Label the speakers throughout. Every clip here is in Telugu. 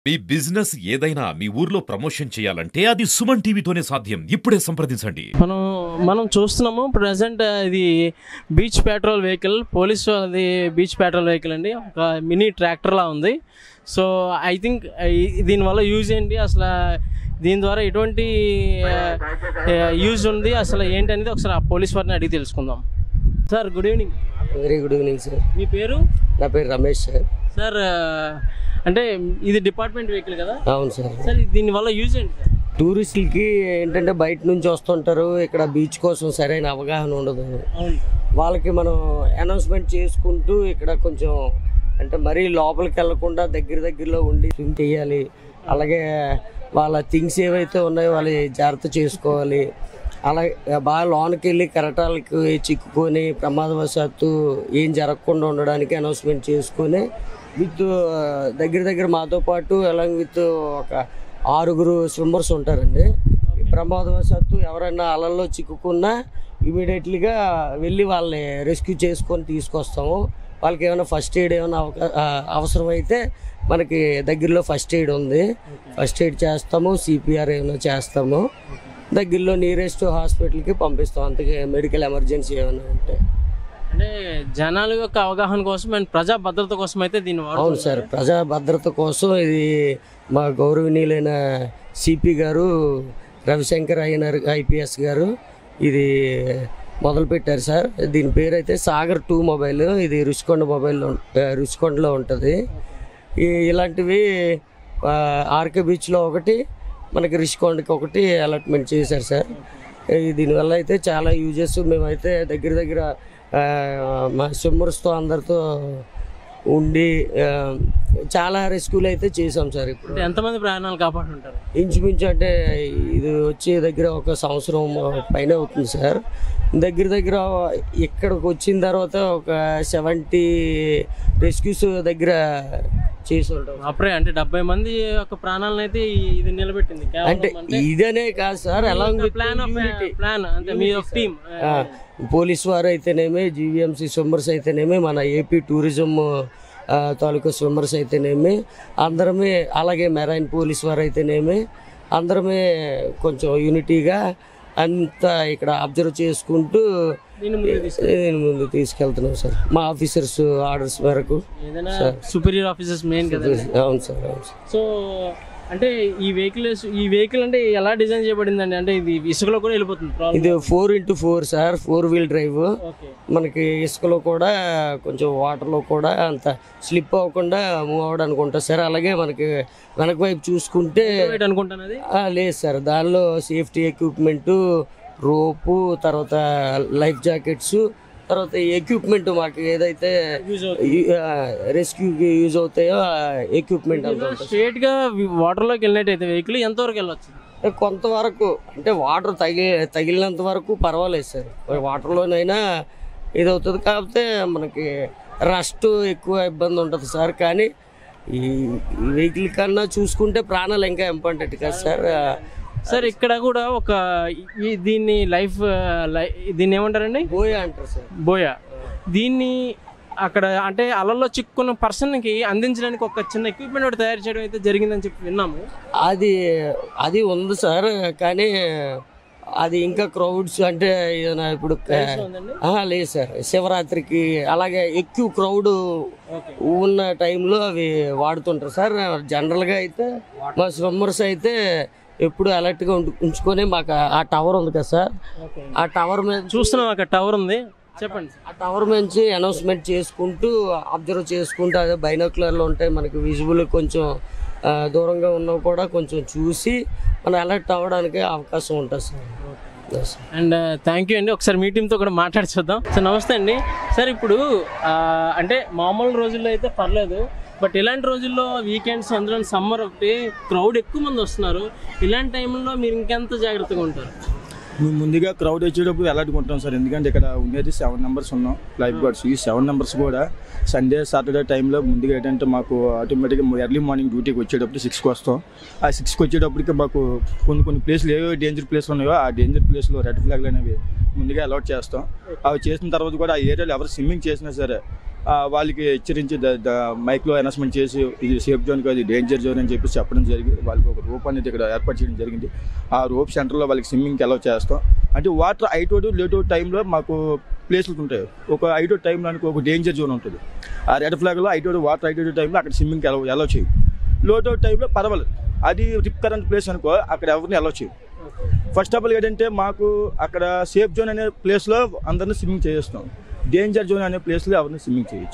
Speaker 1: మీ బిజినెస్ ఏదైనా మీ ఊర్లో ప్రమోషన్ చేయాలంటే అది సుమన్ టీవీతోనే సాధ్యం ఇప్పుడే సంప్రదించండి
Speaker 2: మనం మనం చూస్తున్నాము ప్రజెంట్ ఇది బీచ్ పెట్రోల్ వెహికల్ పోలీస్ అది బీచ్ పెట్రోల్ వెహికల్ అండి ఒక మినీ ట్రాక్టర్ లా ఉంది సో ఐ థింక్ దీనివల్ల యూజ్ ఏంటి అసలు దీని ద్వారా ఎటువంటి యూజ్ ఉంది అసలు ఏంటి అనేది ఒకసారి ఆ పోలీస్ వారిని అడిగి తెలుసుకుందాం sir good evening
Speaker 3: very good evening sir
Speaker 2: మీ పేరు
Speaker 3: నా పేరు రమేష్ సార్
Speaker 2: సార్ అంటే ఇది డిపార్ట్మెంట్ వెహికల్ కదా
Speaker 3: అవును సార్
Speaker 2: సార్ దీనివల్ల యూజ్ ఏంటి సార్
Speaker 3: టూరిస్టులకి ఏంటంటే బయట నుంచి వస్తుంటారు ఇక్కడ బీచ్ కోసం సరైన అవగాహన ఉండదు
Speaker 2: అవును
Speaker 3: వాళ్ళకి మనం అనౌన్స్మెంట్ చేసుకుంటూ ఇక్కడ కొంచెం అంటే మరీ లోపలికి వెళ్లకుండా దగ్గర దగ్గరలో ఉండి స్విమ్ చేయాలి అలాగే వాళ్ళ థింగ్స్ ఏవైతే ఉన్నాయో వాళ్ళు జాగ్రత్త చేసుకోవాలి అలాగే బాగా లోనికి వెళ్ళి కెరటాలకు చిక్కుకొని ప్రమాదవశాత్తు ఏం జరగకుండా ఉండడానికి అనౌన్స్మెంట్ చేసుకొని విత్ దగ్గర దగ్గర మాతో పాటు అలాగే విత్ ఒక ఆరుగురు స్విమ్మర్స్ ఉంటారండి ప్రమాదవశాత్తు ఎవరైనా అలల్లో చిక్కుకున్నా ఇమీడియట్లీగా వెళ్ళి వాళ్ళని రెస్క్యూ చేసుకొని తీసుకొస్తాము వాళ్ళకి ఏమైనా ఫస్ట్ ఎయిడ్ ఏమైనా అవకా- ఆ, అవసరమైతే మనకి దగ్గరలో ఫస్ట్ ఎయిడ్ ఉంది ఫస్ట్ ఎయిడ్ చేస్తాము సిపిఆర్ ఏమైనా చేస్తాము దగ్గరలో నియరెస్ట్ హాస్పిటల్కి పంపిస్తాం అంతకే మెడికల్ ఎమర్జెన్సీ ఏమైనా ఉంటే
Speaker 2: అంటే జనాల యొక్క అవగాహన కోసం అండ్ ప్రజా భద్రత కోసం అయితే దీన్ని వాడుతున్నారు.
Speaker 3: అవును సార్ ప్రజా భద్రత కోసం ఇది మా గౌరవనీయులైన సిపి గారు రవిశంకర్ అయ్యనర్ ఐపీఎస్ గారు ఇది మొదలు పెట్టారు సార్ దీని పేరు అయితే సాగర్ టూ మొబైల్ ఇది రుషికొండ మొబైల్లో ఆ, రుషికొండలో ఉంటుంది ఈ ఇలాంటివి ఆ, ఆర్కే బీచ్లో ఒకటి మనకి రిషికొండకి ఒకటి అలాట్మెంట్ చేశారు సార్ ఈ దీనివల్ల అయితే చాలా యూజెస్ మేమైతే దగ్గర దగ్గర ఆ, మా స్విమ్మర్స్తో అందరితో ఉండి ఆ, చాలా రెస్క్యూలు అయితే చేసాం సార్ ఇప్పుడు
Speaker 2: అంటే ఎంతమంది ప్రాణాలు కాపాడుంటారు
Speaker 3: ఇంచుమించు అంటే ఇది వచ్చే దగ్గర ఒక సంవత్సరం పైన అవుతుంది సార్ దగ్గర దగ్గర ఇక్కడికి వచ్చిన తర్వాత ఒక సెవెంటీ రెస్క్యూస్ దగ్గర చేసి ఉంటాం
Speaker 2: అప్పుడే అంటే డెబ్బై మంది యొక్క ప్రాణాలను అయితే ఈ- ఇది నిలబెట్టింది
Speaker 3: అంటే
Speaker 2: కేవలం అంటే
Speaker 3: ఇదనే కాదు sir along
Speaker 2: plan of plan అంటే మీ ఒక టీమ్
Speaker 3: పోలీస్ వారు అయితేనేమి జీవీఎంసీ స్విమ్మర్స్ అయితేనేమి మన ఏపీ టూరిజం ఆ, తాలూకా స్విమ్మర్స్ అయితేనేమి అందరమే అలాగే మెరైన్ పోలీస్ వారు అయితేనేమి అందరమే కొంచెం యూనిటీగా అంతా ఇక్కడ అబ్జర్వ్ చేసుకుంటూ
Speaker 2: దీని ముందు తీసుకు-
Speaker 3: దీని ముందు తీసుకెళ్తున్నాం సార్ మా ఆఫీసర్స్ ఆర్డర్స్ మేరకు
Speaker 2: ఏదైనా సుపీరియర్ ఆఫీసర్స్ మెయిన్ కదా
Speaker 3: అవును సార్ అవును సార్
Speaker 2: సో అంటే ఈ వెహికల్ ఈ వెహికల్ అంటే ఎలా డిజైన్ చేయబడిందండి అంటే ఇది ఇసుకలో కూడా వెళ్ళిపోతుంది ప్రాబ్లం
Speaker 3: ఇది four into four sir four wheel drive
Speaker 2: okay
Speaker 3: మనకి ఇసుకలో కూడా కొంచెం వాటర్లో కూడా అంత స్లిప్ అవ్వకుండా మూవ్ అవ్వడానికి ఉంటుంది సార్ అలాగే మనకి వెనక వైపు చూసుకుంటే
Speaker 2: వెయిట్ అనుకుంటాను అది
Speaker 3: ఆ, లేదు సార్ దానిలో సేఫ్టీ ఎక్విప్మెంట్ రోపు తర్వాత లైఫ్ జాకెట్స్ తర్వాత ఎక్విప్మెంట్ మాకు ఏదైతే
Speaker 2: యూజ్
Speaker 3: రెస్క్యూకి యూజ్ అవుతాయో ఎక్విప్మెంట్ అంత ఉంటుంది
Speaker 2: స్ట్రేట్ గా వాటర్ లోకి వెళ్ళినట్టయితే వెహికల్ ఎంతవరకు వెళ్ళొచ్చు
Speaker 3: అంటే కొంతవరకు అంటే వాటర్ తగి తగిలినంత వరకు పర్వాలేదు సార్ వాటర్లోనైనా ఇది అవుతుంది కాకపోతే మనకి రస్ట్ ఎక్కువ ఇబ్బంది ఉంటుంది సార్ కానీ ఈ వెహికల్ కన్నా చూసుకుంటే ప్రాణాలు ఇంకా ఇంపార్టెంట్ కదా సార్
Speaker 2: సార్ ఇక్కడ కూడా ఒక ఈ దీన్ని లైఫ్ లై- దీన్ని ఏమంటారండి
Speaker 3: బోయా అంటారు సార్
Speaker 2: బోయా దీన్ని అక్కడ అంటే అలల్లో చిక్కున్న పర్సన్కి అందించడానికి ఒక చిన్న ఎక్విప్మెంట్ ఒకటి తయారు చేయడం అయితే జరిగిందని చెప్పి విన్నాము
Speaker 3: అది అది ఉంది సార్ కానీ అది ఇంకా క్రౌడ్స్ అంటే ఏదైనా ఇప్పుడు
Speaker 2: ఉందండి
Speaker 3: ఆ, లేదు సార్ శివరాత్రికి అలాగే ఎక్కువ క్రౌడ్
Speaker 2: ఓకే
Speaker 3: ఉన్న టైంలో అవి వాడుతుంటారు సార్ జనరల్గా అయితే మా స్విమ్మర్స్ అయితే ఎప్పుడు అలర్ట్గా ఉంటు ఉంచుకొని మాకు ఆ టవర్ ఉంది కదా సార్
Speaker 2: ఓకే
Speaker 3: ఆ టవర్ మీద
Speaker 2: చూస్తున్నాం అక్కడ టవర్ ఉంది చెప్పండి
Speaker 3: ఆ టవర్ నుంచి అనౌన్స్మెంట్ చేసుకుంటూ అబ్జర్వ్ చేసుకుంటూ అదే బైనోక్యులర్లో ఉంటాయి మనకి విజిబుల్ కొంచెం ఆ, దూరంగా ఉన్నవి కూడా కొంచెం చూసి మనం అలర్ట్ అవ్వడానికి అవకాశం ఉంటుంది sir Yes, sir.
Speaker 2: And thank you అండి ఒకసారి మీ టీంతో కూడా మాట్లాడి చూద్దాం సార్ నమస్తే అండి సార్ ఇప్పుడు ఆ, అంటే మామూలు రోజుల్లో అయితే పర్లేదు బట్ ఇలాంటి రోజుల్లో వీకెండ్స్ అందులో సమ్మర్ ఒకటి క్రౌడ్ ఎక్కువ మంది వస్తున్నారు ఇలాంటి టైంలో మీరు ఇంకెంత జాగ్రత్తగా ఉంటారు
Speaker 4: మేము ముందుగా క్రౌడ్ వచ్చేటప్పుడు ఎలాంటి సార్ ఎందుకంటే ఇక్కడ ఉండేది సెవెన్ నెంబర్స్ ఉన్నాం లైఫ్ గార్డ్స్ ఈ సెవెన్ నెంబర్స్ కూడా సండే సాటర్డే టైంలో ముందుగా ఏంటంటే మాకు ఆటోమేటిక్గా ఎర్లీ మార్నింగ్ డ్యూటీకి వచ్చేటప్పుడు సిక్స్కి వస్తాం ఆ సిక్స్కి వచ్చేటప్పటికి మాకు కొన్ని కొన్ని ప్లేస్లు ఏవో డేంజర్ ప్లేస్లు ఉన్నాయో ఆ డేంజర్ ప్లేస్లో రెడ్ ఫ్లాగ్లు అనేవి ముందుగా అలౌట్ చేస్తాం అవి చేసిన తర్వాత కూడా ఆ ఏరియాలో ఎవరు స్విమ్మింగ్ చేసినా సరే ఆ, వాళ్ళకి హెచ్చరించి ద- ద- మైక్లో అనౌన్స్మెంట్ చేసి ఇది సేఫ్ జోన్ కాదు ఇది డేంజర్ జోన్ అని చెప్పి చెప్పడం జరిగింది వాళ్ళకి ఒక రోప్ అనేది ఇక్కడ ఏర్పాటు చేయడం జరిగింది ఆ రోప్ సెంటర్లో వాళ్ళకి స్విమ్మింగ్కి అలౌ చేస్తాం అంటే వాటర్ ఐటోడు లేటో టైంలో మాకు ప్లేస్లు ఉంటాయి ఒక ఐటో టైంలో అనుకో ఒక డేంజర్ జోన్ ఉంటుంది ఆ రెడ్ ఫ్లాగ్లో ఐటోడు వాటర్ ఐటోడు టైంలో అక్కడ స్విమ్మింగ్కి అలౌ అలౌ చేయం లోటో టైంలో పర్వాలేదు అది రిప్ కరెంట్ ప్లేస్ అనుకో అక్కడ ఎవరిని అలౌ చేయం ఫస్ట్ ఆఫ్ ఆల్ ఏంటంటే మాకు అక్కడ సేఫ్ జోన్ అనే ప్లేస్లో అందరిని స్విమ్మింగ్ చేస్తాం డేంజర్ జోన్ అనే ప్లేస్లో ఎవరిని స్విమ్మింగ్ చేయొచ్చు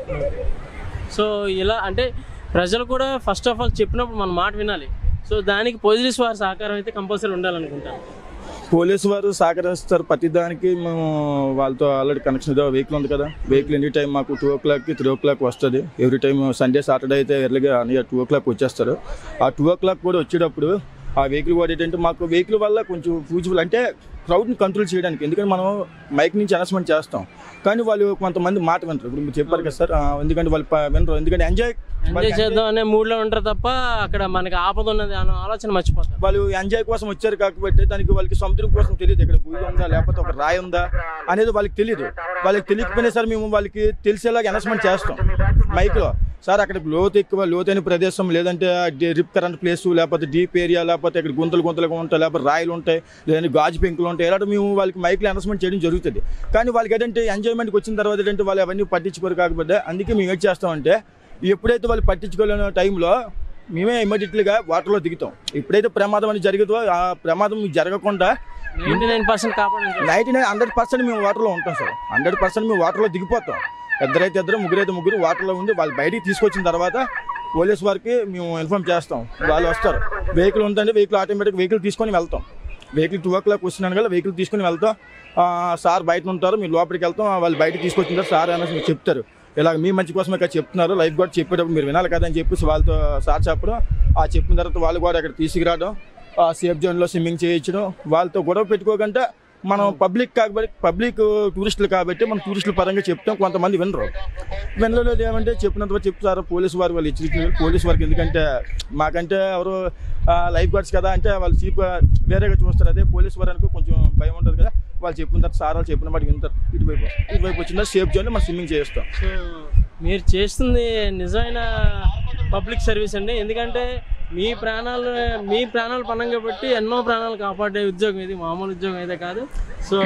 Speaker 2: సో ఇలా అంటే ప్రజలు కూడా ఫస్ట్ ఆఫ్ ఆల్ చెప్పినప్పుడు మన మాట వినాలి సో దానికి పోలీస్ వారి సహకారం అయితే కంపల్సరీ ఉండాలనుకుంటాను
Speaker 4: పోలీసు వారు సహకరిస్తారు ప్రతి దానికి మేము వాళ్ళతో ఆల్రెడీ కనెక్షన్ ఏదో వెహికల్ ఉంది కదా వెహికల్ ఎనీ టైం మాకు టూ ఓ క్లాక్కి త్రీ ఓ క్లాక్ వస్తుంది ఎవ్రీ టైం సండే సాటర్డే అయితే ఎర్లీగా అని టూ ఓ క్లాక్ వచ్చేస్తారు ఆ టూ ఓ క్లాక్ కూడా వచ్చేటప్పుడు ఆ వెహికల్ కూడా ఏంటంటే మాకు వెహికల్ వల్ల కొంచెం ఫ్యూజిబుల్ అంటే క్రౌడ్ని కంట్రోల్ చేయడానికి ఎందుకంటే మనం మైక్ నుంచి అనౌన్స్మెంట్ చేస్తాం కానీ వాళ్ళు కొంతమంది మాట వింటారు ఇప్పుడు మీరు చెప్పారు కదా సార్ ఆ, ఎందుకంటే వాళ్ళు ప- వినరు ఎందుకంటే ఎంజాయ్
Speaker 2: ఎంజాయ్ చేద్దాం అనే మూడ్లో ఉంటారు తప్ప అక్కడ మనకి ఆపద ఉన్నది అనే ఆలోచన మర్చిపోతారు
Speaker 4: వాళ్ళు ఎంజాయ్ కోసం వచ్చారు కాకపోతే దానికి వాళ్ళకి సముద్రం కోసం తెలియదు ఇక్కడ గుడి ఉందా లేకపోతే ఒక రాయి ఉందా అనేది వాళ్ళకి తెలియదు వాళ్ళకి తెలియకపోయినా సరే మేము వాళ్ళకి తెలిసేలాగా అనౌన్స్మెంట్ చేస్తాం మైక్లో సార్ అక్కడ లోతు ఎక్కువ లోతైన ప్రదేశం లేదంటే డి- రిప్ కరెంట్ ప్లేస్ లేకపోతే డీప్ ఏరియా లేకపోతే ఇక్కడ గుంతలు గుంతలుగా ఉంటాయి లేకపోతే రాయలు ఉంటాయి లేదంటే గాజు పెంకులు ఉంటాయి ఇలాంటి మేము వాళ్ళకి మైక్లో అనౌన్స్మెంట్ చేయడం జరుగుతుంది కానీ వాళ్ళకి ఏంటంటే ఎంజాయ్మెంట్కి వచ్చిన తర్వాత ఏంటంటే వాళ్ళు అవన్నీ పట్టించుకోరు కాకపోతే అందుకే మేము ఏం చేస్తామంటే ఎప్పుడైతే వాళ్ళు పట్టించుకోలేని టైంలో మేమే ఇమ్మీడియట్లీగా వాటర్లో దిగుతాం ఎప్పుడైతే ప్రమాదం అనేది జరుగుతుందో ఆ ప్రమాదం జరగకుండా
Speaker 2: నైంటీ నైన్ పర్సెంట్ కాపాడండి
Speaker 4: నైన్టీ నైన్ హండ్రెడ్ పర్సెంట్ మేము వాటర్లో ఉంటాం సార్ హండ్రెడ్ పర్సెంట్ మేము వాటర్లో దిగిపోతాం ఇద్దరైతే ఇద్దరు ముగ్గురైతే ముగ్గురు వాటర్లో ఉండి వాళ్ళు బయటికి తీసుకొచ్చిన తర్వాత పోలీస్ వారికి మేము ఇన్ఫామ్ చేస్తాం వాళ్ళు వస్తారు వెహికల్ ఉందంటే వెహికల్ ఆటోమేటిక్ వెహికల్ తీసుకొని వెళ్తాం వెహికల్ టూ ఓ క్లాక్ వస్తున్నాను కదా వెహికల్ తీసుకొని వెళ్తాం ఆ, సార్ బయట ఉంటారు మీరు లోపలికి వెళ్తాం వాళ్ళు బయటకు తీసుకొచ్చిన తర్వాత సార్ అనేసి మీరు చెప్తారు ఇలా మీ మంచి కోసమే ఇక్కడ చెప్తున్నారు లైఫ్ గార్డ్ చెప్పేటప్పుడు మీరు వినాలి కదా అని చెప్పేసి వాళ్ళతో సార్ చెప్పడం ఆ చెప్పిన తర్వాత వాళ్ళు కూడా అక్కడ తీసుకురావడం ఆ సేఫ్ జోన్లో స్విమ్మింగ్ చేయించడం వాళ్ళతో గొడవ పెట్టుకోకుండా మనం పబ్లిక్ కాబట్టి పబ్లిక్ టూరిస్టులు కాబట్టి మనం టూరిస్టుల పరంగా చెప్తాం కొంతమంది వినరు వినలేదు ఏమంటే చెప్పినంత వరకు చెప్తారు పోలీసు వారు వాళ్ళు హెచ్చరించారు పోలీసు వారికి ఎందుకంటే మాకంటే ఎవరు లైఫ్ గార్డ్స్ కదా అంటే వాళ్ళు చీప్ వేరేగా చూస్తారు అదే పోలీసు వారు అనుకో కొంచెం భయం ఉంటుంది కదా వాళ్ళు చెప్పిన తర్వాత సార్ వాళ్ళు చెప్పిన మాట వింటారు ఇటువైపు వస్తారు. ఇటువైపు వచ్చిన సేఫ్ జోన్ మనం స్విమ్మింగ్ చేస్తాం
Speaker 2: సో మీరు చేస్తుంది నిజమైన పబ్లిక్ సర్వీస్ అండి ఎందుకంటే మీ ప్రాణాలు మీ ప్రాణాలు పణం కాబట్టి ఎన్నో ప్రాణాలు కాపాడే ఉద్యోగం ఇది మామూలు ఉద్యోగం అయితే కాదు సో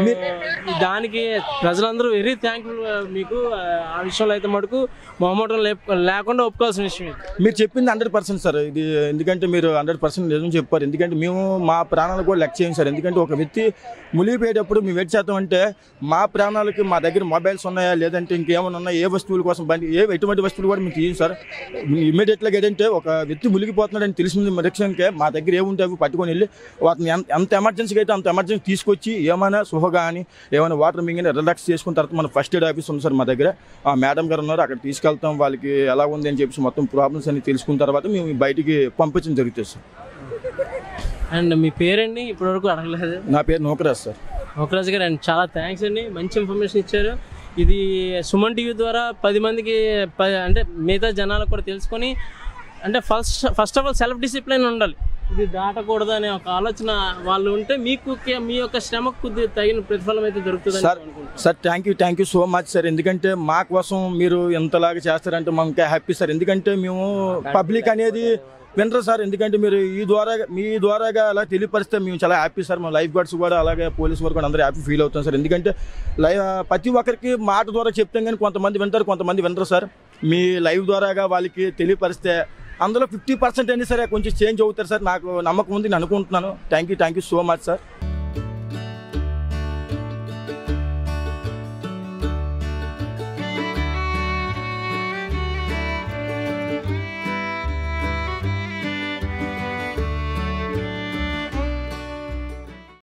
Speaker 2: దానికి ప్రజలందరూ వెరీ థ్యాంక్ఫుల్ మీకు ఆ విషయంలో అయితే మటుకు మొహమాటం లేపు లేకుండా ఒప్పుకోవాల్సిన విషయం ఇది
Speaker 4: మీరు చెప్పింది హండ్రెడ్ పర్సెంట్ సార్ ఇది ఎందుకంటే మీరు హండ్రెడ్ పర్సెంట్ నిజం చెప్పారు ఎందుకంటే మేము మా ప్రాణాలు కూడా లెక్క చేయం సార్ ఎందుకంటే ఒక వ్యక్తి మునిగిపోయేటప్పుడు మేము వెయిట్ చేస్తాం అంటే మా ప్రాణాలకి మా దగ్గర మొబైల్స్ ఉన్నాయా లేదంటే ఇంకేమైనా ఉన్నాయా ఏ వస్తువుల కోసం బండి ఏ ఎటువంటి వస్తువులు కూడా మేము తీయం సార్ ఇమీడియట్గా ఏంటంటే ఒక వ్యక్తి మునిగిపోతున్నాడని తెలిసింది రక్షణకే మా దగ్గర ఏముంటే అవి పట్టుకొని వెళ్ళి వాటిని ఎంత ఎంత ఎమర్జెన్సీకి అయితే అంత ఎమర్జెన్సీ తీసుకొచ్చి ఏమైనా సుహ కానీ ఏమైనా వాటర్ మింగిన రిలాక్స్ చేసుకున్న తర్వాత మన ఫస్ట్ ఎయిడ్ ఆఫీస్ ఉంది సార్ మా దగ్గర ఆ మేడం గారు ఉన్నారు అక్కడ తీసుకెళ్తాం వాళ్ళకి ఎలా ఉంది అని చెప్పేసి మొత్తం ప్రాబ్లమ్స్ అన్ని తెలుసుకున్న తర్వాత మేము బయటికి పంపించడం జరుగుతుంది సార్
Speaker 2: అండ్ మీ పేరండి ఇప్పటివరకు అడగలేదు
Speaker 4: నా పేరు నోకరాజ్ సార్
Speaker 2: ఒకరాజు గారు అండ్ చాలా థ్యాంక్స్ అండి మంచి ఇన్ఫర్మేషన్ ఇచ్చారు ఇది సుమన్ టీవీ ద్వారా పది మందికి ప- అంటే మిగతా జనాలకు కూడా తెలుసుకొని అంటే first first of all self discipline ఉండాలి ఇది దాటకూడదు అనే ఒక ఆలోచన వాళ్ళు ఉంటే మీకు కే- మీ యొక్క శ్రమకు కొద్ది తగిన ప్రతిఫలం అయితే దొరుకుతుంది
Speaker 4: sir sir thank you thank you so much sir ఎందుకంటే మా కోసం మీరు ఎంతలాగా చేస్తారంటే మాకు ఇంకా హ్యాపీ సార్ ఎందుకంటే మేము పబ్లిక్ అనేది వినరు సార్ ఎందుకంటే మీరు ఈ ద్వారా మీ ద్వారాగా అలా తెలియపరిస్తే మేము చాలా హ్యాపీ సార్ మా లైఫ్ గార్డ్స్ కూడా అలాగే పోలీస్ వారు కూడా అందరూ హ్యాపీ ఫీల్ అవుతాం సార్ ఎందుకంటే లై ప్రతి ఒక్కరికి మాట ద్వారా చెప్తాం కానీ కొంతమంది వింటారు కొంతమంది వినరు సార్ మీ లైవ్ ద్వారాగా వాళ్ళకి తెలియపరిస్తే అందులో ఫిఫ్టీ పర్సెంట్ అయినా సరే కొంచెం చేంజ్ అవుతారు సార్ నాకు నమ్మకం ఉంది నేను అనుకుంటున్నాను thank you thank you so much sir